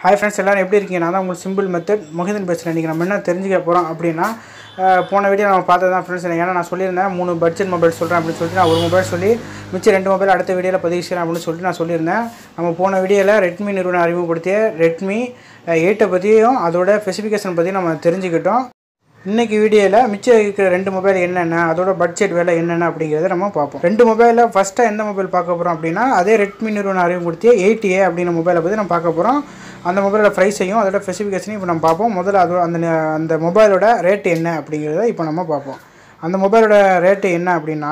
hi friends எல்லோரும் எப்படி இருக்கீங்க நான் தான் உங்களுக்கு சிம்பிள் மெத்தட் மொஹிதன் பேசுகிறேன் இன்றைக்கி நம்ம என்ன தெரிஞ்சுக்க போகிறோம் அப்படின்னா அஹ், போன வீடியோ நம்ம பார்த்தது தான் ஃப்ரெண்ட்ஸ் ஏன்னா நான் சொல்லியிருந்தேன் மூணு பட்ஜெட் மொபைல் சொல்கிறேன் அப்படின்னு சொல்லிட்டு நான் ஒரு மொபைல் சொல்லி மிச்சம் ரெண்டு மொபைல் அடுத்த வீடியோவில் பதிவு செய்கிறேன் அப்படின்னு சொல்லிட்டு நான் சொல்லியிருந்தேன் நம்ம போன வீடியோவில் ரெட்மி நிறுவனம் அறிமுகப்படுத்திய ரெட்மி எயிட்டை பற்றியும் அதோட ஸ்பெசிஃபிகேஷன் பற்றியும் நம்ம தெரிஞ்சுக்கிட்டோம் இன்னைக்கு வீடியோவில் மிச்சம் இருக்கிற ரெண்டு மொபைல் என்னென்ன அதோட பட்ஜெட் விலை என்னென்ன அப்படிங்கிறத நம்ம பார்ப்போம் ரெண்டு மொபைலில் ஃபஸ்ட்டாக எந்த மொபைல் பார்க்க போகிறோம் அப்படின்னா அதே ரெட்மி நிறுவனம் அறிமுகப்படுத்திய எயிட் ஏ அப்படின்ற மொபைலை பற்றி நம்ம பார்க்க போகிறோம் அந்த மொபைலோட ப்ரைஸையும் அதோட ஸ்பெசிஃபிகேஷனையும் இப்போ நம்ம பார்ப்போம் முதல்ல அதோட அந்த ந- அந்த மொபைலோட ரேட் என்ன அப்படிங்கிறத இப்போ நம்ம பார்ப்போம் அந்த மொபைலோட ரேட்டு என்ன அப்படின்னா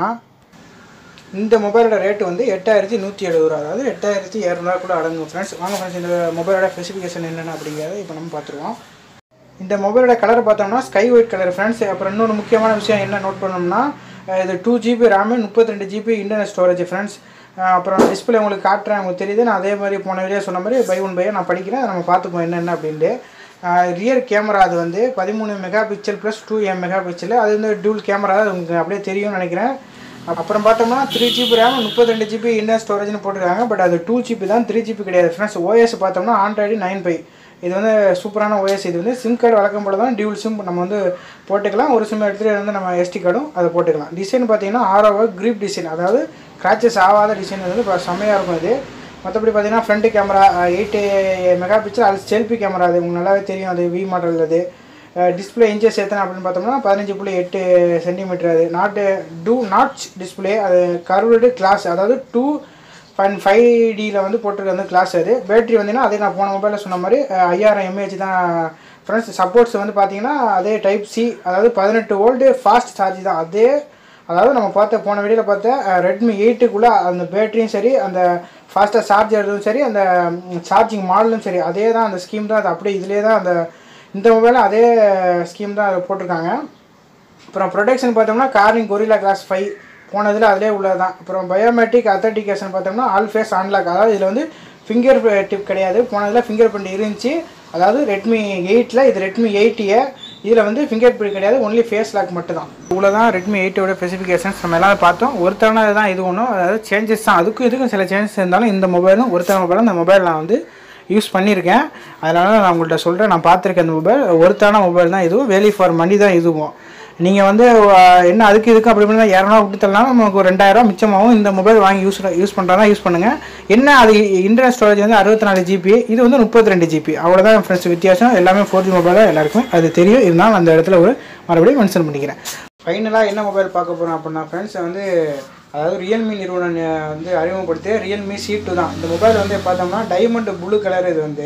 இந்த மொபைலோட ரேட்டு வந்து எட்டாயிரத்தி நூற்றி எழுபது ரூபா அதாவது எட்டாயிரத்தி இரநூறுவா கூட அடங்கும் ஃப்ரெண்ட்ஸ் வாங்க ஃப்ரெண்ட்ஸ் இந்த மொபைலோட ஸ்பெசிஃபிகேஷன் என்னென்ன அப்படிங்கிறத இப்போ நம்ம பார்த்துருவோம் இந்த மொபைலோட கலர் பார்த்தோம்னா ஸ்கை ஒயிட் கலர் ஃப்ரெண்ட்ஸ் அப்புறம் இன்னொரு முக்கியமான விஷயம் என்ன நோட் பண்ணோம்னா அஹ் இது டூ ஜிபி ரேமு முப்பத்தி ரெண்டு ஜிபி இன்டர்னல் ஸ்டோரேஜ் ஃப்ரெண்ட்ஸ் அப்புறம் டிஸ்பிளே உங்களுக்கு காட்டுறேன் உங்களுக்கு தெரியுது நான் அதே மாதிரி போன வீடியோ சொன்ன மாதிரி பை ஒன் பையை நான் படிக்கிறேன் அதை நம்ம பார்த்துப்போம் என்னென்ன அப்படின்ட்டு ரியர் கேமரா அது வந்து பதிமூணு megapixel plus two M megapixel அது வந்து டியூல் கேமரா அது உங்களுக்கு அப்படியே தெரியும்னு நினைக்கிறேன் அப்புறம் பார்த்தோம்னா த்ரீ ஜிபி ரேம் முப்பத்தி ரெண்டு ஜிபி இன்டர் ஸ்டோரேஜ்னு போட்டிருக்காங்க பட் அது டூ ஜிபி தான் த்ரீ ஜிபி கிடையாது ஃப்ரெண்ட்ஸ் ஓஎஸ் பார்த்தோம்னா ஆண்ட்ராய்டு நைன் பை இது வந்து சூப்பரான ஓஎஸ் இது வந்து சிம் கார்டு வழக்கம் போல தான் டியூல் சிம் நம்ம வந்து போட்டுக்கலாம் ஒரு சிம் எடுத்துகிட்டு வந்து நம்ம எஸ்டி கார்டும் அதை போட்டுக்கலாம் டிசைன் பார்த்தீங்கன்னா ஆரோவா கிரீப் டிசைன் அதாவது கிராச்சஸ் ஆகாத டிசைன் வந்து இப்போ செம்மையாக இருக்கும் இது மற்றபடி பார்த்தீங்கன்னா front camera eight megapixel அது செல்ஃபி கேமரா அது உங்களுக்கு நல்லாவே தெரியும் அது வி மாடல் அது டிஸ்பிளே இன்ச்சஸ் எத்தனை அப்படின்னு பார்த்தோம்னா பதினஞ்சு புள்ளி எட்டு சென்டிமீட்டர் அது நாட்டு டூ நாட்ச் டிஸ்பிளே அது கர்வ்டு கிளாஸ் அதாவது டூ பாயிண்ட் ஃபைவ் டியில் வந்து போட்டிருக்க வந்து கிளாஸ் அது பேட்டரி வந்தீங்கன்னா அதே நான் போன மொபைலில் சொன்ன மாதிரி அஹ், ஐயாயிரம் எம்ஏஹெச் தான் ஃப்ரெண்ட்ஸ் சப்போர்ட்ஸ் வந்து பார்த்தீங்கன்னா அதே டைப் சி அதாவது பதினெட்டு வோல்ட்டு ஃபாஸ்ட் சார்ஜ் தான் அதே அதாவது நம்ம பார்த்த போன வீடியோவில் பார்த்த ரெட்மி எயிட்டுக்குள்ளே அந்த பேட்டரியும் சரி அந்த ஃபாஸ்ட்டாக சார்ஜரும் சரி அந்த சார்ஜிங் மாடலும் சரி அதே தான் அந்த ஸ்கீம் தான் அது அப்படியே இதிலே தான் அந்த இந்த மொபைலும் அதே ஸ்கீம் தான் அது போட்டிருக்காங்க அப்புறம் ப்ரொடெக்ஷன் பார்த்தோம்னா கார்னிங் கொரிலா கிளாஸ் ஃபைவ் போனதில் அதிலே உள்ளது தான் அப்புறம் பயோமெட்ரிக் அத்தன்டிகேஷன் பார்த்தோம்னா ஆல் ஃபேஸ் அன்லாக் அதாவது இதில் வந்து ஃபிங்கர் டிப் கிடையாது போனதில் ஃபிங்கர் பிரிண்ட் இருந்துச்சு அதாவது ரெட்மி எயிட்டில் இது ரெட்மி எயிட்டியை இதில் வந்து ஃபிங்கர் பிரிண்ட் கிடையாது ஒன்லி ஃபேஸ் லாக் மட்டும் தான் இவ்வளோ தான் ரெட்மி எயிட்டோட ஸ்பெசிஃபிகேஷன்ஸ் நம்ம எல்லாம் பார்த்தோம் ஒருத்தரானது தான் இது ஒன்றும் அதாவது சேஞ்சஸ் தான் அதுக்கும் இதுக்கும் சில சேஞ்சஸ் இருந்தாலும் இந்த மொபைலும் ஒருத்தர் மொபைலும் இந்த மொபைல் நான் வந்து யூஸ் பண்ணியிருக்கேன் அதனால நான் உங்கள்கிட்ட சொல்கிறேன் நான் பார்த்துருக்கேன் இந்த மொபைல் ஒருத்தான மொபைல் தான் இதுவும் வேலி ஃபார் மணி தான் இதுவும் நீங்கள் வந்து அஹ், என்ன அதுக்கு இதுக்கு அப்படி பண்ணி இரநூறுவா கொடுத்தலாம் நமக்கு ஒரு ரெண்டாயிரம் மிச்சமாகவும் இந்த மொபைல் வாங்கி யூஸ் யூஸ் பண்ணுறதா யூஸ் பண்ணுங்கள் என்ன அது இன்டர்னல் ஸ்டோரேஜ் வந்து அறுபத்தி நாலு ஜிபி இது வந்து முப்பத்தி ரெண்டு ஜிபி அவ்வளோதான் ஃப்ரெண்ட்ஸ் வித்தியாசம் எல்லாமே ஃபோர் ஜி மொபைலாக எல்லாருக்கும் அது தெரியும் இருந்தாலும் அந்த இடத்துல ஒரு மறுபடியும் மென்ஷன் பண்ணிக்கிறேன் ஃபைனலாக என்ன மொபைல் பார்க்க போகிறோம் அப்படின்னா ஃப்ரெண்ட்ஸ் வந்து அதாவது ரியல்மி நிறுவனம் அஹ், வந்து அறிமுகப்படுத்திய ரியல்மி சி டூ தான் இந்த மொபைல் வந்து பார்த்தோம்னா டைமண்ட் ப்ளூ கலர் இது வந்து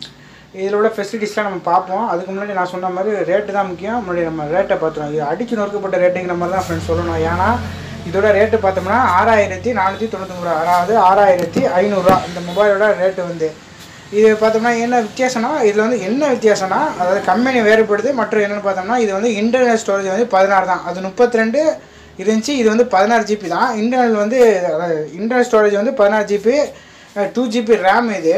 இதோட ஃபெசிலிட்டிஸ்லாம் நம்ம பார்ப்போம் அதுக்கு முன்னாடி நான் சொன்ன மாதிரி ரேட்டு தான் முக்கியம் முன்னாடி நம்ம ரேட்டை பார்த்துருவோம் இது அடிச்சு நொறுக்கப்பட்ட ரேட்டுங்கிற மாதிரி தான் ஃப்ரெண்ட்ஸ் சொல்லணும் ஏன்னா இதோட ரேட்டு பார்த்தோம்னா ஆறாயிரத்தி நானூற்றி தொண்ணூத்தொம்பது ரூபா அதாவது ஆறாயிரத்தி ஐநூறுரூவா இந்த மொபைலோட ரேட்டு வந்து இது பார்த்தோம்னா என்ன வித்தியாசம்னா இதில் வந்து என்ன வித்தியாசம்னா அதாவது கம்பெனி வேறுபடுது மற்றும் என்னென்னு பார்த்தோம்னா இது வந்து இன்டர்னல் ஸ்டோரேஜ் வந்து பதினாறு தான் அது முப்பத்தி ரெண்டு இருந்துச்சு இது வந்து பதினாறு ஜிபி தான் இன்டர்னல் வந்து அதாவது இன்டர்னல் ஸ்டோரேஜ் வந்து பதினாறு ஜிபி டூ ஜிபி ரேம் இது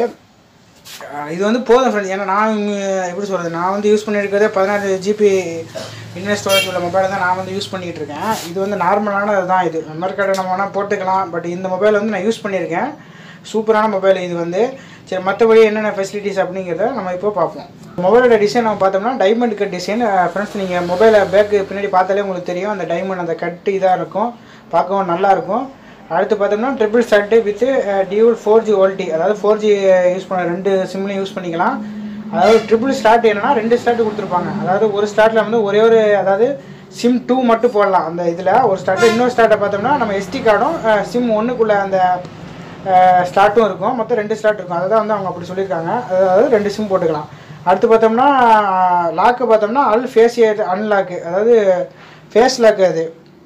அஹ் இது வந்து போதும் ஃப்ரெண்ட்ஸ் ஏன்னா நான் உம், எப்படி சொல்கிறது நான் வந்து யூஸ் பண்ணியிருக்கிறதே பதினாறு ஜிபி இன்டர்னல் ஸ்டோரேஜ் உள்ள மொபைலை தான் நான் வந்து யூஸ் பண்ணிகிட்டு இருக்கேன் இது வந்து நார்மலானது தான் இது மெமரி கார்டு நம்ம வேணால் போட்டுக்கலாம் பட் இந்த மொபைல் வந்து நான் யூஸ் பண்ணியிருக்கேன் சூப்பரான மொபைல் இது வந்து சரி மற்றபடி என்னென்ன ஃபெசிலிட்டிஸ் அப்படிங்கிறத நம்ம இப்போ பார்ப்போம் மொபைலோட டிசைன் நம்ம பார்த்தோம்னா டைமண்ட் கட் டிசைன் ஃப்ரெண்ட்ஸ் நீங்கள் மொபைலை பேக்கு பின்னாடி பார்த்தாலே உங்களுக்கு தெரியும் அந்த டைமண்ட் அந்த கட்டு இதாக இருக்கும் பார்க்கவும் நல்லா இருக்கும் அடுத்து பார்த்தோம்னா triple slot with dual four G VoLTE அதாவது ஃபோர் ஜி யூஸ் பண்ண ரெண்டு சிம்லையும் யூஸ் பண்ணிக்கலாம் அதாவது ட்ரிபிள் ஸ்டார்ட் என்னன்னா ரெண்டு ஸ்டார்ட் கொடுத்துருப்பாங்க அதாவது ஒரு ஸ்டார்ட்டில் வந்து ஒரே ஒரு அதாவது சிம் டூ மட்டும் போடலாம் அந்த இதில் ஒரு ஸ்டார்ட்டு இன்னொரு ஸ்டார்ட்டை பார்த்தோம்னா நம்ம எஸ்டி கார்டும் சிம் ஒன்றுக்குள்ளே அந்த ஸ்டார்ட்டும் இருக்கும் மொத்தம் ரெண்டு ஸ்டார்ட் இருக்கும் அதை தான் வந்து அவங்க அப்படி சொல்லியிருக்காங்க அதாவது ரெண்டு சிம் போட்டுக்கலாம் அடுத்து பார்த்தோம்னா லாக்கு பார்த்தோம்னா அல் ஃபேஷியல் அன்லாக்கு அதாவது ஃபேஸ் லாக் அது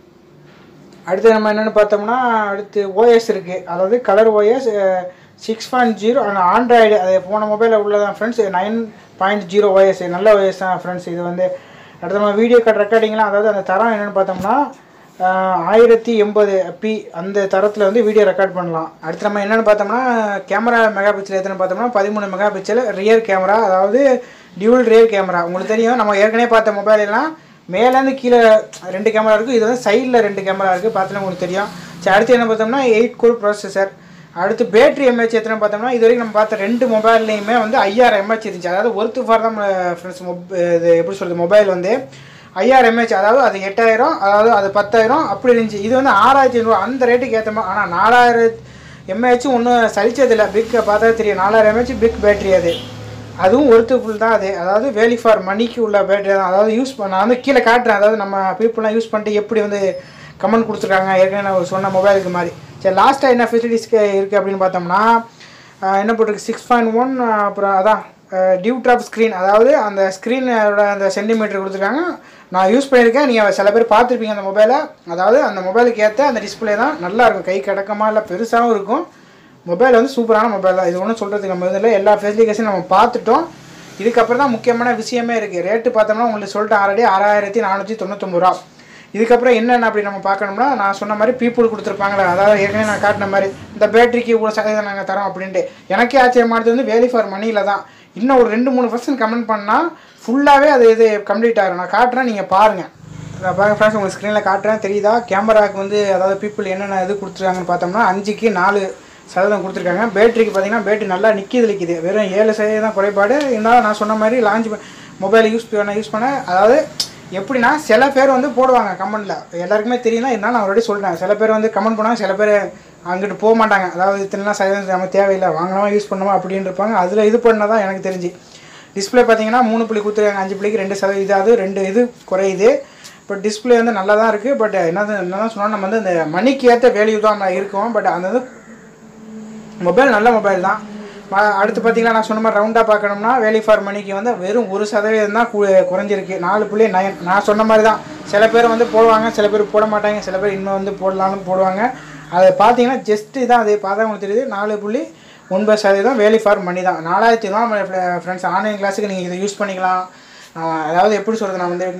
அடுத்து நம்ம என்னென்னு பார்த்தோம்னா அடுத்து ஓஎஸ் இருக்குது அதாவது colour OS six point zero Android அது போன மொபைலில் உள்ளதான் friends nine point zero OS நல்ல ஓஎஸ் தான் ஃப்ரெண்ட்ஸ் இது வந்து அடுத்து நம்ம வீடியோ கார்டு ரெக்கார்டிங்லாம் அதாவது அந்த தரம் என்னென்னு பார்த்தோம்னா ஆயிரத்தி எண்பது பி அந்த தரத்தில் வந்து வீடியோ ரெக்கார்ட் பண்ணலாம் அடுத்து நம்ம என்னென்னு பார்த்தோம்னா கேமரா மெகா பிக்சல் எத்தனை பார்த்தோம்னா பதிமூணு மெகா பிக்சல் ரியர் கேமரா அதாவது டியூல் ரியர் கேமரா உங்களுக்கு தெரியும் நம்ம ஏற்கனவே பார்த்த மொபைல் எல்லாம் மேலேருந்து கீழே ரெண்டு கேமரா இருக்குது இது வந்து சைடில் ரெண்டு கேமரா இருக்குது பார்த்தாலே உங்களுக்கு தெரியும் சரி அடுத்து என்ன பார்த்தோம்னா எயிட் கோர் ப்ராசஸர் அடுத்து பேட்டரி எம்ஏஹெச் எத்தனை பார்த்தோம்னா இது வரைக்கும் நம்ம பார்த்த ரெண்டு மொபைல்லையுமே வந்து ஐயாயிரம் எம்ஏஹெச் இருந்துச்சு அதாவது ஒருத்து ஃபார் தான் ஃப்ரெண்ட்ஸ் மொப் இது எப்படி சொல்கிறது மொபைல் வந்து ஐயாயிரம் எம்ஏஹெச் அதாவது அது எட்டாயிரம் அதாவது அது பத்தாயிரம் அப்படி இருந்துச்சு இது வந்து ஆறாயிரத்தி ஐநூறு அந்த ரேட்டுக்கு ஏற்ற மாதிரி ஆனால் நாலாயிரம் எம்ஏஹெச் ஒன்றும் சலிச்சதில்லை பிக் பார்த்தா தெரியும் நாலாயிரம் எம்ஏஹெச் பிக் பேட்டரி அது அதுவும் ஒருத்து ஃபுல் தான் அது அதாவது வேலி ஃபார் மணிக்கு உள்ள பேட்டரி தான் அதாவது யூஸ் பண்ண நான் வந்து கீழே காட்டுறேன் அதாவது நம்ம பீப்புளெலாம் யூஸ் பண்ணிட்டு எப்படி வந்து கமெண்ட் கொடுத்துருக்காங்க ஏற்கனவே நான் சொன்ன மொபைலுக்கு மாதிரி சரி லாஸ்ட்டாக என்ன ஃபெசிலிட்டிஸ் இருக்குது அப்படின்னு பார்த்தோம்னா ஆஹ் என்ன போட்டிருக்கு சிக்ஸ் பாயிண்ட் ஒன் அப்புறம் அதான் டியூ ட்ராப் ஸ்க்ரீன் அதாவது அந்த ஸ்க்ரீனோட அந்த சென்டிமீட்டர் கொடுத்துருக்காங்க நான் யூஸ் பண்ணியிருக்கேன் நீங்கள் சில பேர் பார்த்துருப்பீங்க அந்த மொபைலை அதாவது அந்த மொபைலுக்கு ஏற்ற அந்த டிஸ்பிளே தான் நல்லா இருக்கும் கை கடக்கமாக இல்லை பெருசாகவும் இருக்கும் மொபைல் வந்து சூப்பரான மொபைல் தான் இது ஒன்றும் சொல்கிறதுக்கு நம்ம இதில் எல்லா ஃபெசிலிட்டிஸும் நம்ம பார்த்துட்டோம் இதுக்கப்புறம் தான் முக்கியமான விஷயமே இருக்குது ரேட்டு பார்த்தோம்னா உங்களுக்கு சொல்லிட்டு ஆல்ரெடி ஆறாயிரத்தி நானூற்றி தொண்ணூத்தொம்பது ரூபா இதுக்கப்புறம் என்னென்ன அப்படி நம்ம பார்க்கணும்னா நான் சொன்ன மாதிரி பீப்புள் கொடுத்துருப்பாங்களே அதாவது ஏற்கனவே நான் காட்டின மாதிரி இந்த பேட்டரிக்கு இவ்வளோ சதவீதம் நாங்கள் தரோம் அப்படின்ட்டு எனக்கே ஆச்சரியமானது வந்து வேலி ஃபார் மணியில் தான் இன்னும் ஒரு ரெண்டு மூணு பர்சன்ட் கமெண்ட் பண்ணால் ஃபுல்லாகவே அது இது கம்ப்ளீட் ஆகிரும் நான் காட்டுறேன் நீங்கள் பாருங்கள் நான் பாருங்க ஃப்ரெண்ட்ஸ் உங்களுக்கு ஸ்க்ரீனில் காட்டுறேன் தெரியுதா கேமராவுக்கு வந்து அதாவது பீப்புள் என்னென்ன இது கொடுத்துருக்காங்கன்னு பார்த்தோம்னா அஞ்சுக்கு நாலு சதவீதம் கொடுத்துருக்காங்க பேட்டரிக்கு பார்த்தீங்கன்னா பேட்டரி நல்லா நிற்கிது நிற்கிது வெறும் ஏழு சதவீதம் தான் குறைபாடு இருந்தாலும் நான் சொன்ன மாதிரி லான்ச் மொபைல் யூஸ் பண்ண யூஸ் பண்ண அதாவது எப்படின்னா சில பேர் வந்து போடுவாங்க கமெண்ட்டில் எல்லாருக்குமே தெரியும் தான் இருந்தாலும் நான் ஆல்ரெடி சொல்லிட்டேன் சில பேர் வந்து கமெண்ட் பண்ணுவாங்க சில பேர் அங்கிட்டு போக மாட்டாங்க அதாவது இத்தனைலாம் சதவீதம் நம்ம தேவையில்லை வாங்கலாமா யூஸ் பண்ணணுமா அப்படின்னு இருப்பாங்க அதில் இது பண்ண தான் எனக்கு தெரிஞ்சு டிஸ்பிளே பார்த்தீங்கன்னா மூணு புள்ளி கொடுத்துருக்காங்க அஞ்சு புள்ளிக்கு ரெண்டு சதவீதம் அது ரெண்டு இது குறையுது பட் டிஸ்பிளே வந்து நல்லா தான் இருக்குது பட் என்னது என்னதான் சொன்னால் நம்ம வந்து இந்த மணிக்கு ஏற்ற வேல்யூ தான் நான் இருக்கும் பட் அந்த இது மொபைல் நல்ல மொபைல் தான் ம- அடுத்து பார்த்தீங்கன்னா நான் சொன்ன மாதிரி ரவுண்டாக பார்க்கணும்னா வேலி ஃபார் மணிக்கு வந்து வெறும் ஒரு சதவீதம் தான் கு- குறைஞ்சிருக்கு நாலு புள்ளி நயன் நான் சொன்ன மாதிரி தான் சில பேர் வந்து போடுவாங்க சில பேர் போட மாட்டாங்க சில பேர் இன்னும் வந்து போடலாம்னு போடுவாங்க அதை பார்த்தீங்கன்னா ஜஸ்ட் தான் அது பார்த்தா உங்களுக்கு தெரியுது நாலு புள்ளி ஒன்பது சதவீதம் வேலி ஃபார் மணி தான் நாலாயிரத்தி ரூபா ஃப்ரெண்ட்ஸ் ஆன்லைன் கிளாஸுக்கு நீங்கள் இதை யூஸ் பண்ணிக்கலாம் ஆஹ் அதாவது எப்படி சொல்கிறது நான் வந்து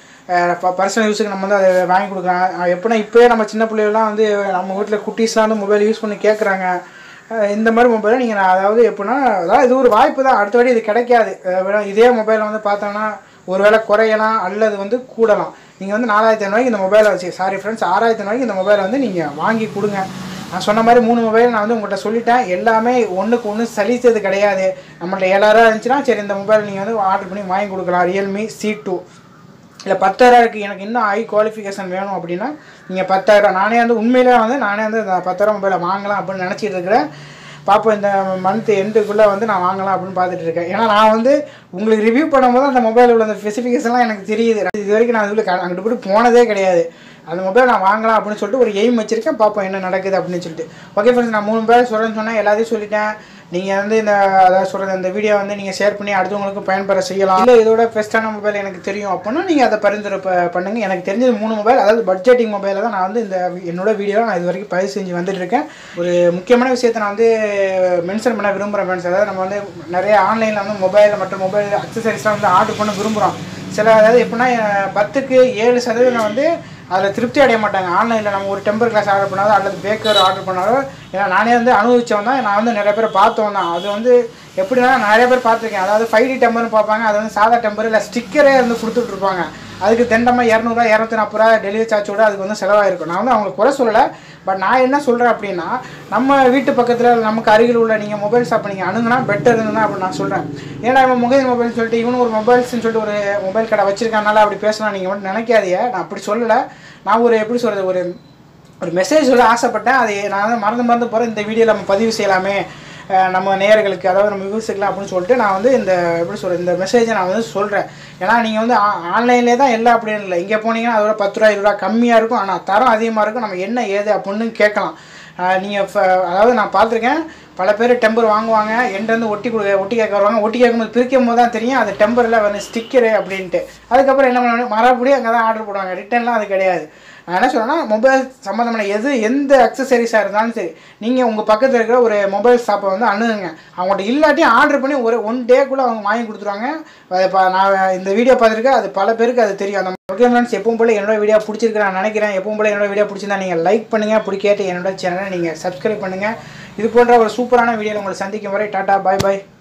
பர்சனல் யூஸுக்கு நம்ம வந்து அதை வாங்கி கொடுக்குறேன் ஆஹ் எப்படின்னா இப்போயே நம்ம சின்ன பிள்ளைகள்லாம் வந்து நம்ம வீட்டில் குட்டீஸ்லாம் வந்து மொபைல் யூஸ் பண்ணி கேட்குறாங்க அஹ் இந்த மாதிரி மொபைலை நீங்கள் நான் அதாவது எப்படின்னா அதாவது இது ஒரு வாய்ப்பு தான் அடுத்த வாட்டி இது கிடைக்காது அஹ் வேணா இதே மொபைல் வந்து பார்த்தோம்னா ஒருவேளை குறையலாம் அல்லது வந்து கூடலாம் நீங்கள் வந்து நாலாயிரத்தி ஐநூறுவாய்க்கு இந்த மொபைலை வச்சு சாரி ஃப்ரெண்ட்ஸ் ஆறாயிரத்தி ஐநூறுவாய்க்கு இந்த மொபைலை வந்து நீங்கள் வாங்கி கொடுங்க நான் சொன்ன மாதிரி மூணு மொபைல் நான் வந்து உங்கள்கிட்ட சொல்லிட்டேன் எல்லாமே ஒன்றுக்கு ஒன்று சலித்தது கிடையாது நம்மள்ட்ட ஏழாயிரம் இருந்துச்சுன்னா சரி இந்த மொபைல் நீங்கள் வந்து ஆர்டர் பண்ணி வாங்கி கொடுக்கலாம் ரியல்மி சி டூ இல்லை பத்தாயிரம் இருக்குது எனக்கு இன்னும் ஹை குவாலிஃபிகேஷன் வேணும் அப்படின்னா நீங்கள் பத்தாயிரம் நானே வந்து உண்மையிலே வந்து நானே வந்து இந்த பத்தாயிரம் மொபைலை வாங்கலாம் அப்படின்னு நினச்சிட்டு இருக்கிறேன் பார்ப்போம் இந்த மந்த் எண்டுக்குள்ளே வந்து நான் வாங்கலாம் அப்படின்னு பார்த்துட்டு இருக்கேன் ஏன்னா நான் வந்து உங்களுக்கு ரிவ்யூ பண்ணும்போது அந்த மொபைல் உள்ள அந்த ஸ்பெசிஃபிகேஷன்லாம் எனக்கு தெரியுது இது வரைக்கும் நான் இதுல அங்கிட்டு போய் போனதே கிடையாது அந்த மொபைல் நான் வாங்கலாம் அப்படின்னு சொல்லிட்டு ஒரு எய்ம் வச்சிருக்கேன் பார்ப்போம் என்ன நடக்குது அப்படின்னு சொல்லிட்டு ஓகே ஃப்ரெண்ட்ஸ் நான் மூணு மொபைல் சொல்கிறேன்னு சொன்னேன் எல்லாத்தையும் சொல்லிட்டேன் நீங்கள் வந்து இந்த அதாவது சொல்கிறது இந்த வீடியோ வந்து நீங்கள் ஷேர் பண்ணி அடுத்தவங்களுக்கு பயன்பெற செய்யலாம் இல்லை இதோட பெஸ்ட்டான மொபைல் எனக்கு தெரியும் அப்படின்னா நீங்கள் அதை பரிந்துரை ப- பண்ணுங்க எனக்கு தெரிஞ்சது மூணு மொபைல் அதாவது பட்ஜெட்டிங் மொபைலில் தான் நான் வந்து இந்த வி- என்னோட வீடியோ நான் இது வரைக்கும் பதிவு செஞ்சு வந்துட்டு இருக்கேன் ஒரு முக்கியமான விஷயத்தை நான் வந்து மென்ஷன் பண்ண விரும்புகிறேன் ஃப்ரெண்ட்ஸ் அதாவது நம்ம வந்து நிறைய ஆன்லைனில் வந்து மொபைல் மற்றும் மொபைல் அக்சசரிஸ்லாம் வந்து ஆர்டர் பண்ண விரும்புகிறோம் சில அதாவது எப்படின்னா அஹ், பத்துக்கு ஏழு சதவீதம் வந்து அதில் திருப்தி அடைய மாட்டாங்க ஆன்லைனில் நம்ம ஒரு டெம்பர் கிளாஸ் ஆர்டர் பண்ணாலோ அல்லது பேக்கர் ஆர்டர் பண்ணாலோ ஏன்னா நானே வந்து அனுபவிச்சவன் தான் நான் வந்து நிறைய பேர் பார்த்தவன் தான் அது வந்து எப்படின்னா நிறைய பேர் பார்த்துருக்கேன் அதாவது ஃபைவ் டி டெம்பர்னு பார்ப்பாங்க அது வந்து சாதா டெம்பர் இல்லை ஸ்டிக்கரே வந்து கொடுத்துட்டு இருப்பாங்க அதுக்கு தண்டமாக இரநூறுவா இரநூத்தி நாற்பது ரூபா டெலிவரி சார்ஜோட அதுக்கு வந்து செலவாயிருக்கும் நான் வந்து அவங்களுக்கு குறை சொல்லலை பட் நான் என்ன சொல்கிறேன் அப்படின்னா நம்ம வீட்டு பக்கத்தில் நமக்கு அருகில் உள்ள நீங்கள் மொபைல் ஷாப் நீங்கள் அணுகுனா பெட்டர் தான் அப்படின்னு நான் சொல்கிறேன் ஏன்னா இவன் முகேஷ் மொபைல்னு சொல்லிட்டு இவனு ஒரு மொபைல்ஸ்னு சொல்லிட்டு ஒரு மொபைல் கடை வச்சிருக்கனால அப்படி பேசலாம் நீங்கள் மட்டும் நினைக்காதீங்க நான் அப்படி சொல்லலை நான் ஒரு எப்படி சொல்கிறது ஒரு ஒரு மெசேஜ் சொல்ல ஆசைப்பட்டேன் அதை நான் வந்து மறந்து மறந்து போகிறேன் இந்த வீடியோவில் நம்ம பதிவு செய்யலாமே அஹ் நம்ம நேயர்களுக்கு அதாவது நம்ம வியூஸுக்கலாம் அப்படின்னு சொல்லிட்டு நான் வந்து இந்த எப்படி சொல்கிறது இந்த மெசேஜை நான் வந்து சொல்கிறேன் ஏன்னா நீங்கள் வந்து ஆன்லைன்லேயே தான் எல்லாம் அப்படின்னு இல்லை இங்கே போனீங்கன்னா அதோட பத்து ரூபா இருபது ரூபா கம்மியாக இருக்கும் ஆனால் தரம் அதிகமாக இருக்கும் நம்ம என்ன ஏது அப்படின்னு கேட்கலாம் நீங்கள் அதாவது நான் பார்த்துருக்கேன் பல பேர் டெம்பர் வாங்குவாங்க என்கிட்ட ஒட்டி கொடு ஒட்டி கேட்க வருவாங்க ஒட்டி கேட்கும்போது பிரிக்கும் போது தான் தெரியும் அது டெம்பரில் வந்து ஸ்டிக்கரு அப்படின்ட்டு அதுக்கப்புறம் என்ன பண்ணுவாங்க மறுபடியும் அங்கே தான் ஆர்டர் போடுவாங்க ரிட்டர்ன்லாம் அது கிடையாது நான் என்ன சொல்றேன்னா மொபைல் சம்மந்தமான எது எந்த அக்சசரிஸாக இருந்தாலும் சரி நீங்கள் உங்கள் பக்கத்தில் இருக்கிற ஒரு மொபைல் ஷாப்பை வந்து அணுகுங்க அவங்கள்ட்ட இல்லாட்டியும் ஆர்டர் பண்ணி ஒரு ஒன் டேக்குள்ளே அவங்க வாங்கி கொடுத்துருவாங்க அது இப்போ நான் இந்த வீடியோ பார்த்துருக்கேன் அது பல பேருக்கு அது தெரியும் அந்த ஓகே ஃப்ரெண்ட்ஸ் எப்பவும் போல என்னோட வீடியோ பிடிச்சிருக்கு நான் நினைக்கிறேன் எப்பவும் போல என்னோட வீடியோ பிடிச்சிருந்தா நீங்கள் லைக் பண்ணுங்கள் பிடிக்காட்டி என்னோட சேனலை நீங்கள் சப்ஸ்கிரைப் பண்ணுங்கள் இது போன்ற ஒரு சூப்பரான வீடியோவில் உங்களை சந்திக்கும் வரை டாட்டா பாய் பாய்